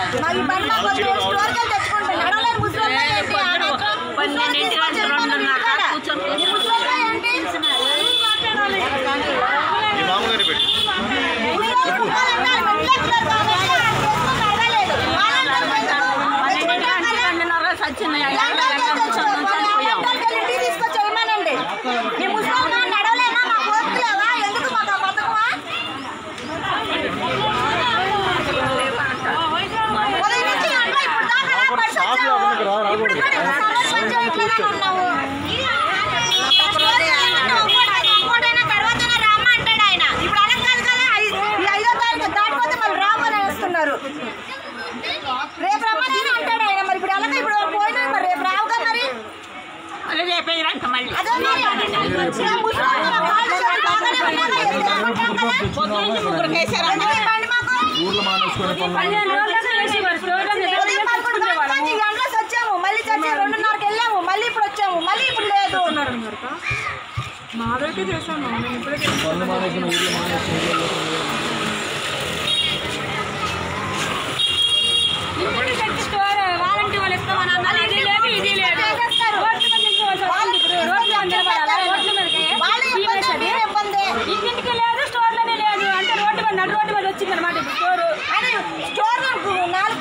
మా ఈ బండి మాకు వద్దు, స్టోర్కి వెళ్ళి తెచ్చుకుంటాం. నడవలేని ముసలోళ్ళు ఏంటి? ఆ రకం పన్నెండింటికి ముసలోళ్ళు రెండున్నర ఇక్కడ. కూర్చొని ఈ ముసలోళ్ళు ఏంటి? ఈ మామగారి పెట్టి ముసలోళ్ళు కుట్టాలంటే వాళ్ళు మెట్లెక్కుతారు కాబట్టి వాళ్ళు చేసుకొని నడవలేదు. వాళ్ళందరూ ఎందుకు? తెచ్చుకుంటాం కదా. రెండున్నర సచ్చినాయి లండన్ వెళ్ళి తెచ్చుకో. వాళ్ళు లండన్కి వెళ్ళి టీ తీసుకొచ్చి ఇవ్వమనండి. ఈ ముసలోళ్ళు కానీ నడవలేమా? మాకు ఓపిక లేవా? ఎందుకు మాకు ఆ బతకమా? ఉదయం నుంచి అట్లా ఇప్పుడు దాకా పడిసి వచ్చాము. ఇప్పుడు కూడా ఇంకా సర్వర్ పని చేయట్లేదని ఉన్నాము. ఇంకోటైనా తర్వాతైనా రామ్మ అంటాడు ఆయన. ఇప్పుడు అలా కాదు కదా, ఐ- ఈ ఐదో తారీఖు దాటిపోతే మళ్ళీ రామని వేస్తున్నారు రేపు రమ్మని అంటాడు ఆయన మరి ఇప్పుడు ఎలాగ ఇప్పుడు పోయినా మరి రేపు రావుగా మరి మళ్ళీ రేపే రంట మళ్ళీ అదే మరి రేపు ముసలోళ్ళు మన కాళ్ళు చేతులు బాగానే ఉన్నాగా, ఎత్తి అనుకుంటాం కదా. పొద్దున్నే ముగ్గురు కేసారు ఎందుకు ఈ బండి మాకు? ఊర్లో మానేసుకొని పదిహేను రోజులకు వేసి మరి స్టోర్లో ఉదయం పదకొండు గంటల నుంచి ఈ గంటలకు వచ్చాము మళ్ళీ చచ్చి రెండున్నరకి వెళ్ళాము మళ్ళీ ఇప్పుడు వచ్చాము మళ్ళీ ఇప్పుడు లేదు మాదైతే చేశాను నేను ఇప్పుడే పనులు మానేసుకుని ఊర్లో మానేసుకుని ఊర్లో స్టోర్ వారంటీ వాళ్ళు ఇస్తామని అన్నారు అది లేదు ఇది లేదు చేసేస్తారు. రోడ్ల మీద నిల్చోవాల్సి వస్తుంది ఇప్పుడు రోడ్ల మీద నిలబడాలా? రోడ్ల మీదకి వాళ్ళు ఇబ్బంది మీరు ఇబ్బంది ఇంటింటికి లేదు స్టోర్లోనే లేదు అంటే రోడ్డు మీద నడు రోడ్డు మీద వచ్చింది అనమాట ఇప్పుడు స్టోరు అని స్టోర్ నాలుగు